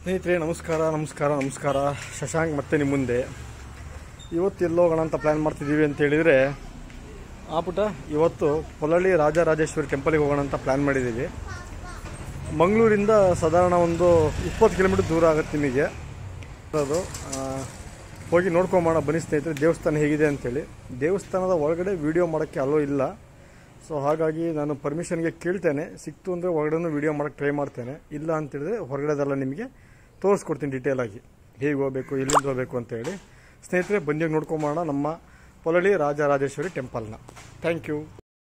ಸ್ನೇಹಿತರೆ ನಮಸ್ಕಾರ ನಮಸ್ಕಾರ ನಮಸ್ಕಾರ ಶಶಾಂಕ್ ಮತ್ತೆ ನಿಮ್ಮ ಮುಂದೆ ಇವತ್ತು ಎಲ್ಲಿ ಹೋಗೋಣ ಅಂತ ಪ್ಲ್ಯಾನ್ ಮಾಡ್ತಿದ್ದೀವಿ ಅಂತ ಹೇಳಿದರೆ ಆ ಪುಟ ಇವತ್ತು ಪೊಲಳ್ಳಿ ರಾಜರಾಜೇಶ್ವರಿ ಟೆಂಪಲಿಗೆ ಹೋಗೋಣ ಅಂತ ಪ್ಲ್ಯಾನ್ ಮಾಡಿದ್ದೀವಿ ಮಂಗಳೂರಿಂದ ಸಾಧಾರಣ ಒಂದು ಇಪ್ಪತ್ತು ಕಿಲೋಮೀಟರ್ ದೂರ ಆಗುತ್ತೆ ನಿಮಗೆ ಅದು ಆ, ಹೋಗಿ ನೋಡ್ಕೊಂಬೋಣ ಬನ್ನಿ ಸ್ನೇಹಿತರೆ ದೇವಸ್ಥಾನ ಹೇಗಿದೆ ಅಂತೇಳಿ ದೇವಸ್ಥಾನದ ಒಳಗಡೆ ವಿಡಿಯೋ ಮಾಡೋಕ್ಕೆ ಅಲೋ ಇಲ್ಲ ಸೊ ಹಾಗಾಗಿ ನಾನು ಪರ್ಮಿಷನ್ಗೆ ಕೇಳ್ತೇನೆ ಸಿಕ್ತು ಅಂದರೆ ಒಳಗಡೆ ವಿಡಿಯೋ ಮಾಡೋಕ್ಕೆ ಟ್ರೈ ಮಾಡ್ತೇನೆ ಇಲ್ಲ ಅಂತೇಳಿದ್ರೆ ಹೊರಗಡೆದೆಲ್ಲ ನಿಮಗೆ ತೋರಿಸ್ಕೊಡ್ತೀನಿ ಡೀಟೇಲ್ ಆಗಿ ಹೇಗೆ ಹೋಗಬೇಕು ಎಲ್ಲಿಂದ ಹೋಗಬೇಕು ಅಂತೇಳಿ ಸ್ನೇಹಿತರೆ ಬಂದಿಗೆ ನೋಡ್ಕೊಂಬೋಣ ನಮ್ಮ ಪೊಲಳಿ ರಾಜರಾಜೇಶ್ವರಿ ಟೆಂಪಲ್ನ ಥ್ಯಾಂಕ್ ಯು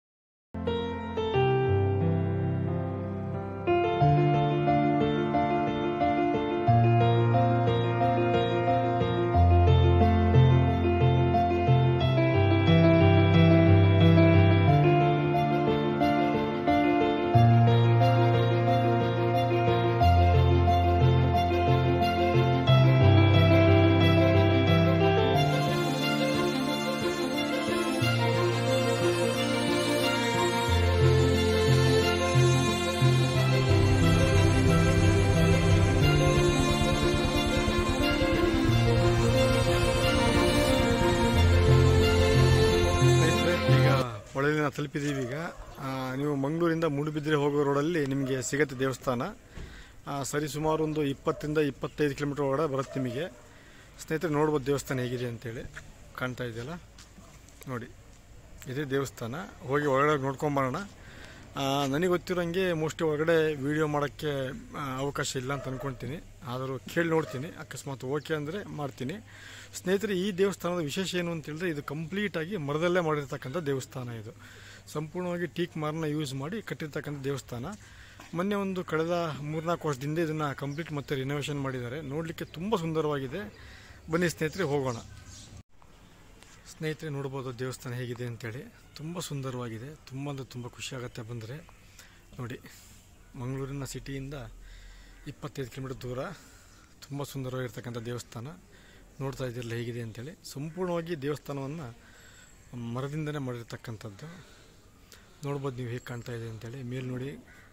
ಸ್ನೇಹಿತರೆ ಈಗ ಹೊಳೆಲಿನ ತಲುಪಿದ್ದೀವಿ ಈಗ ಆ, ನೀವು ಮಂಗಳೂರಿಂದ ಮೂಡುಬಿದ್ರೆ ಹೋಗೋ ರೋಡಲ್ಲಿ ನಿಮಗೆ ಸಿಗತ್ತೆ ದೇವಸ್ಥಾನ ಆ, ಸರಿ ಸುಮಾರು ಒಂದು ಇಪ್ಪತ್ತರಿಂದ ಇಪ್ಪತ್ತೈದು ಕಿಲೋಮೀಟರ್ ಒಳಗಡೆ ಬರುತ್ತೆ ನಿಮಗೆ ಸ್ನೇಹಿತರೆ ನೋಡ್ಬೋದು ದೇವಸ್ಥಾನ ಹೇಗಿದೆ ಅಂತೇಳಿ ಕಾಣ್ತಾ ಇದೆಯಲ್ಲ ನೋಡಿ ಇದೇ ದೇವಸ್ಥಾನ ಹೋಗಿ ಒಳಗಡೆ ನೋಡ್ಕೊಂಬರೋಣ ಆ, ನನಗೆ ಗೊತ್ತಿರೋಂಗೆ ಮೋಸ್ಟ್ಲಿ ಒಳಗಡೆ ವಿಡಿಯೋ ಮಾಡೋಕ್ಕೆ ಆ, ಅವಕಾಶ ಇಲ್ಲ ಅಂತ ಅಂದ್ಕೊಳ್ತೀನಿ ಆದರೂ ಕೇಳಿ ನೋಡ್ತೀನಿ ಅಕಸ್ಮಾತ್ ಓಕೆ ಅಂದರೆ ಮಾಡ್ತೀನಿ ಸ್ನೇಹಿತರೆ ಈ ದೇವಸ್ಥಾನದ ವಿಶೇಷ ಏನು ಅಂತ ಹೇಳಿದ್ರೆ ಇದು ಕಂಪ್ಲೀಟಾಗಿ ಮರದಲ್ಲೇ ಮಾಡಿರ್ತಕ್ಕಂಥ ದೇವಸ್ಥಾನ ಇದು ಸಂಪೂರ್ಣವಾಗಿ ಟೀಕ್ ಮಾರನ್ನ ಯೂಸ್ ಮಾಡಿ ಕಟ್ಟಿರ್ತಕ್ಕಂಥ ದೇವಸ್ಥಾನ ಮೊನ್ನೆ ಒಂದು ಕಳೆದ ಮೂರ್ನಾಲ್ಕು ವರ್ಷದಿಂದ ಇದನ್ನು ಕಂಪ್ಲೀಟ್ ಮತ್ತೆ ರಿನೋವೇಷನ್ ಮಾಡಿದ್ದಾರೆ ನೋಡಲಿಕ್ಕೆ ತುಂಬ ಸುಂದರವಾಗಿದೆ ಬನ್ನಿ ಸ್ನೇಹಿತರೆ ಹೋಗೋಣ ಸ್ನೇಹಿತರೆ ನೋಡ್ಬೋದು ದೇವಸ್ಥಾನ ಹೇಗಿದೆ ಅಂತೇಳಿ ತುಂಬ ಸುಂದರವಾಗಿದೆ ತುಂಬ ಅಂದರೆ ತುಂಬ ಖುಷಿಯಾಗತ್ತೆ ಬಂದರೆ ನೋಡಿ ಮಂಗಳೂರಿನ ಸಿಟಿಯಿಂದ ಇಪ್ಪತ್ತೈದು ಕಿಲೋಮೀಟರ್ ದೂರ ತುಂಬ ಸುಂದರವಾಗಿರ್ತಕ್ಕಂಥ ದೇವಸ್ಥಾನ ನೋಡ್ತಾ ಇದ್ದಿರಲ್ಲ ಹೇಗಿದೆ ಅಂತೇಳಿ ಸಂಪೂರ್ಣವಾಗಿ ದೇವಸ್ಥಾನವನ್ನು ಮರದಿಂದನೇ ಮಾಡಿರ್ತಕ್ಕಂಥದ್ದು ನೋಡ್ಬೋದು ನೀವು ಹೇಗೆ ಕಾಣ್ತಾ ಇದೆ ಅಂತೇಳಿ ಮೇಲೆ ನೋಡಿ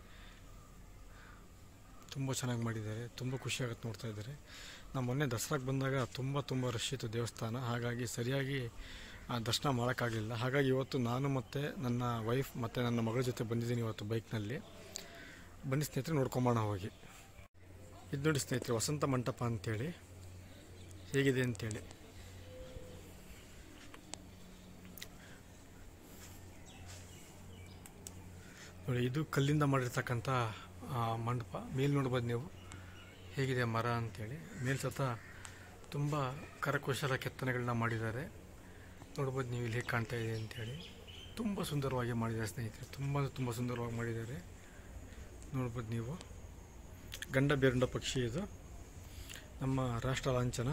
ತುಂಬ ಚೆನ್ನಾಗಿ ಮಾಡಿದ್ದಾರೆ ತುಂಬ ಖುಷಿಯಾಗತ್ತೆ ನೋಡ್ತಾ ಇದ್ದಾರೆ ನಾವು ಮೊನ್ನೆ ದಸರಾಗೆ ಬಂದಾಗ ತುಂಬ ತುಂಬ ರಶ್ ಇತ್ತು ದೇವಸ್ಥಾನ ಹಾಗಾಗಿ ಸರಿಯಾಗಿ ಆ ದರ್ಶನ ಮಾಡೋಕ್ಕಾಗಲಿಲ್ಲ ಹಾಗಾಗಿ ಇವತ್ತು ನಾನು ಮತ್ತು ನನ್ನ ವೈಫ್ ಮತ್ತು ನನ್ನ ಮಗಳ ಜೊತೆ ಬಂದಿದ್ದೀನಿ ಇವತ್ತು ಬೈಕ್ನಲ್ಲಿ ಬನ್ನಿ ಸ್ನೇಹಿತರೆ ನೋಡ್ಕೊಂಬೋಣ ಹೋಗಿ ಇದು ನೋಡಿ ಸ್ನೇಹಿತರೆ ವಸಂತ ಮಂಟಪ ಅಂತೇಳಿ ಹೇಗಿದೆ ಅಂತೇಳಿ ನೋಡಿ ಇದು ಕಲ್ಲಿಂದ ಮಾಡಿರ್ತಕ್ಕಂಥ ಆ, ಮಂಟಪ ಮೇಲೆ ನೋಡ್ಬೋದು ನೀವು ಹೇಗಿದೆ ಮರ ಅಂತೇಳಿ ಮೇಲ್ ಸತ ತುಂಬ ಕರಕುಶಲ ಕೆತ್ತನೆಗಳನ್ನ ಮಾಡಿದ್ದಾರೆ ನೋಡ್ಬೋದು ನೀವು ಇಲ್ಲಿ ಹೇಗೆ ಕಾಣ್ತಾ ಇದೆ ಅಂತೇಳಿ ತುಂಬ ಸುಂದರವಾಗಿ ಮಾಡಿದ್ದಾರೆ ಸ್ನೇಹಿತರೆ ತುಂಬ ಅಂದ್ರೆ ತುಂಬ ಸುಂದರವಾಗಿ ಮಾಡಿದ್ದಾರೆ ನೋಡ್ಬೋದು ನೀವು ಗಂಡ ಬೇರುಂಡ ಪಕ್ಷಿ ಇದು ನಮ್ಮ ರಾಷ್ಟ್ರ ಲಾಂಛನ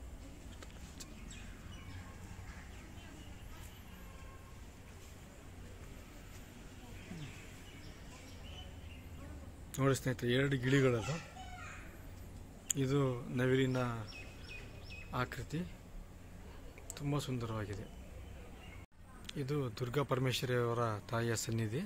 ನೋಡಿ ಸ್ನೇಹಿತರೆ ಎರಡು ಗಿಳಿಗಳದು ಇದು ನವಿಲಿನ ಆಕೃತಿ ತುಂಬ ಸುಂದರವಾಗಿದೆ ಇದು ದುರ್ಗಾ ಪರಮೇಶ್ವರಿ ಅವರ ತಾಯಿಯ ಸನ್ನಿಧಿ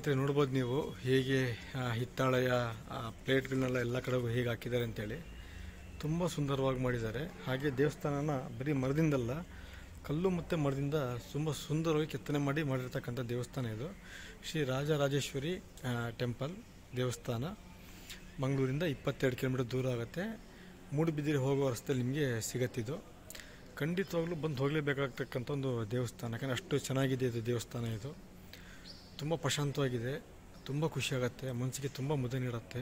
ಸ್ನೇಹಿತರೆ ನೋಡ್ಬೋದು ನೀವು ಹೇಗೆ ಆ, ಹಿತ್ತಾಳೆಯ ಆ, ಪ್ಲೇಟ್ಗಳನ್ನೆಲ್ಲ ಎಲ್ಲ ಕಡೆಗೂ ಹೇಗೆ ಹಾಕಿದ್ದಾರೆ ಅಂತೇಳಿ ತುಂಬ ಸುಂದರವಾಗಿ ಮಾಡಿದ್ದಾರೆ ಹಾಗೆ ದೇವಸ್ಥಾನನ ಬರೀ ಮರದಿಂದಲ್ಲ ಕಲ್ಲು ಮತ್ತು ಮರದಿಂದ ತುಂಬ ಸುಂದರವಾಗಿ ಕೆತ್ತನೆ ಮಾಡಿ ಮಾಡಿರ್ತಕ್ಕಂಥ ದೇವಸ್ಥಾನ ಇದು ಶ್ರೀ ರಾಜರಾಜೇಶ್ವರಿ ಆ, ಟೆಂಪಲ್ ದೇವಸ್ಥಾನ ಮಂಗಳೂರಿಂದ ಇಪ್ಪತ್ತೆರಡು ಕಿಲೋಮೀಟರ್ ದೂರ ಆಗುತ್ತೆ ಮೂಡುಬಿದಿರೆ ಹೋಗೋ ರಸ್ತೆಯಲ್ಲಿ ನಿಮಗೆ ಸಿಗತ್ತಿದು ಖಂಡಿತವಾಗ್ಲೂ ಬಂದು ಹೋಗಲೇಬೇಕಾಗ್ತಕ್ಕಂಥ ಒಂದು ದೇವಸ್ಥಾನ ಯಾಕಂದರೆ ಅಷ್ಟು ಚೆನ್ನಾಗಿದೆ ಇದು ದೇವಸ್ಥಾನ ಇದು ತುಂಬ ಪ್ರಶಾಂತವಾಗಿದೆ ತುಂಬ ಖುಷಿಯಾಗತ್ತೆ ಮನಸ್ಸಿಗೆ ತುಂಬ ಮುದ ನೀಡುತ್ತೆ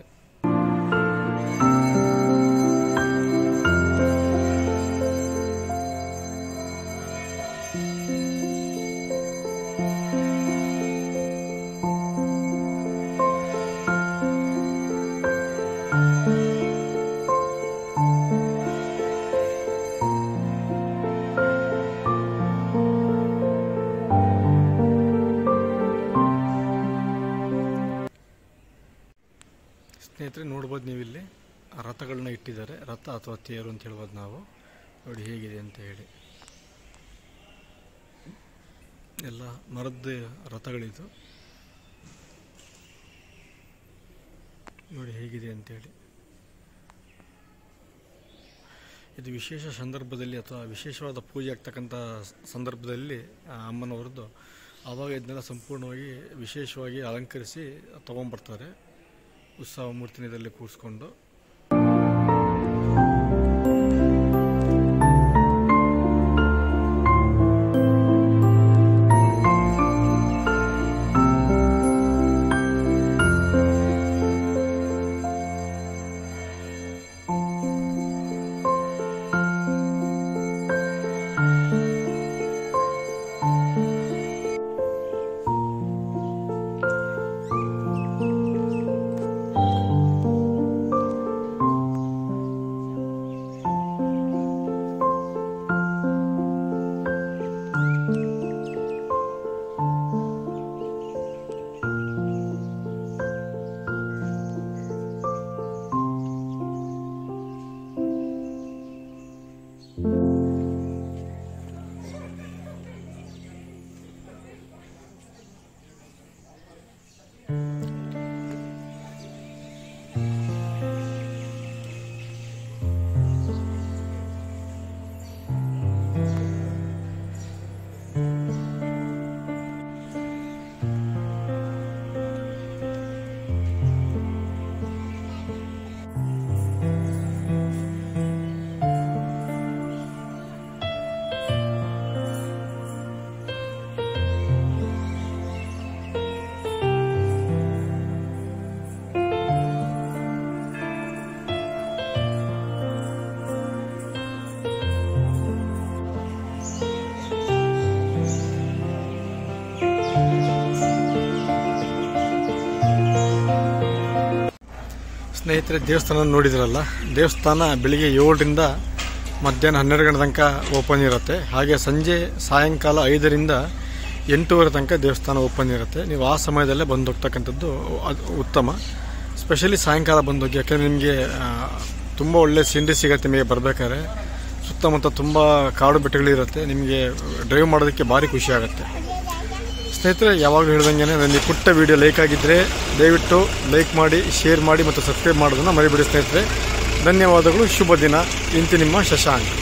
ಸ್ನೇಹಿತರೆ ನೋಡ್ಬೋದು ನೀವು ಇಲ್ಲಿ ರಥಗಳನ್ನ ಇಟ್ಟಿದ್ದಾರೆ ರಥ ಅಥವಾ ತೇರು ಅಂತ ಹೇಳ್ಬೋದು ನಾವು ನೋಡಿ ಹೇಗಿದೆ ಅಂತ ಹೇಳಿ ಎಲ್ಲ ಮರದ ರಥಗಳಿದು ನೋಡಿ ಹೇಗಿದೆ ಅಂತೇಳಿ ಇದು ವಿಶೇಷ ಸಂದರ್ಭದಲ್ಲಿ ಅಥವಾ ವಿಶೇಷವಾದ ಪೂಜೆ ಆಗ್ತಕ್ಕಂಥ ಸಂದರ್ಭದಲ್ಲಿ ಆ ಅಮ್ಮನವರದ್ದು ಆವಾಗ ಇದನ್ನೆಲ್ಲ ಸಂಪೂರ್ಣವಾಗಿ ವಿಶೇಷವಾಗಿ ಅಲಂಕರಿಸಿ ತೊಗೊಂಬರ್ತಾರೆ ಉತ್ಸವ ಮೂರ್ತಿನ ಇದರಲ್ಲಿ ಕೂರಿಸ್ಕೊಂಡು ಸ್ನೇಹಿತರೆ ದೇವಸ್ಥಾನ ನೋಡಿದ್ರಲ್ಲ ದೇವಸ್ಥಾನ ಬೆಳಿಗ್ಗೆ ಏಳರಿಂದ ಮಧ್ಯಾಹ್ನ ಹನ್ನೆರಡು ಗಂಟೆ ತನಕ ಓಪನ್ ಇರುತ್ತೆ ಹಾಗೆ ಸಂಜೆ ಸಾಯಂಕಾಲ ಐದರಿಂದ ಎಂಟೂವರೆ ತನಕ ದೇವಸ್ಥಾನ ಓಪನ್ ಇರುತ್ತೆ ನೀವು ಆ ಸಮಯದಲ್ಲೇ ಬಂದು ಹೋಗ್ತಕ್ಕಂಥದ್ದು ಅದು ಉತ್ತಮ ಸ್ಪೆಷಲಿ ಸಾಯಂಕಾಲ ಬಂದು ಹೋಗಿ ಯಾಕಂದರೆ ನಿಮಗೆ ತುಂಬ ಒಳ್ಳೆ ಸೀನರಿ ಸಿಗುತ್ತೆ ನಿಮಗೆ ಬರಬೇಕಾದ್ರೆ ಸುತ್ತಮುತ್ತ ತುಂಬ ಕಾಡು ಬೆಟ್ಟಗಳಿರುತ್ತೆ ನಿಮಗೆ ಡ್ರೈವ್ ಮಾಡೋದಕ್ಕೆ ಭಾರಿ ಖುಷಿ ಆಗುತ್ತೆ ಸ್ನೇಹಿತರೆ ಯಾವಾಗಲೂ ಹೇಳ್ದಂಗೆ ನನ್ನ ಈ ಪುಟ್ಟ ವಿಡಿಯೋ ಲೈಕ್ ಆಗಿದ್ದರೆ ದಯವಿಟ್ಟು ಲೈಕ್ ಮಾಡಿ ಶೇರ್ ಮಾಡಿ ಮತ್ತು ಸಬ್ಸ್ಕ್ರೈಬ್ ಮಾಡೋದನ್ನು ಮರಿಬೇಡಿ ಸ್ನೇಹಿತರೆ ಧನ್ಯವಾದಗಳು ಶುಭ ದಿನ ಇಂತಿ ನಿಮ್ಮ ಶಶಾಂಕ್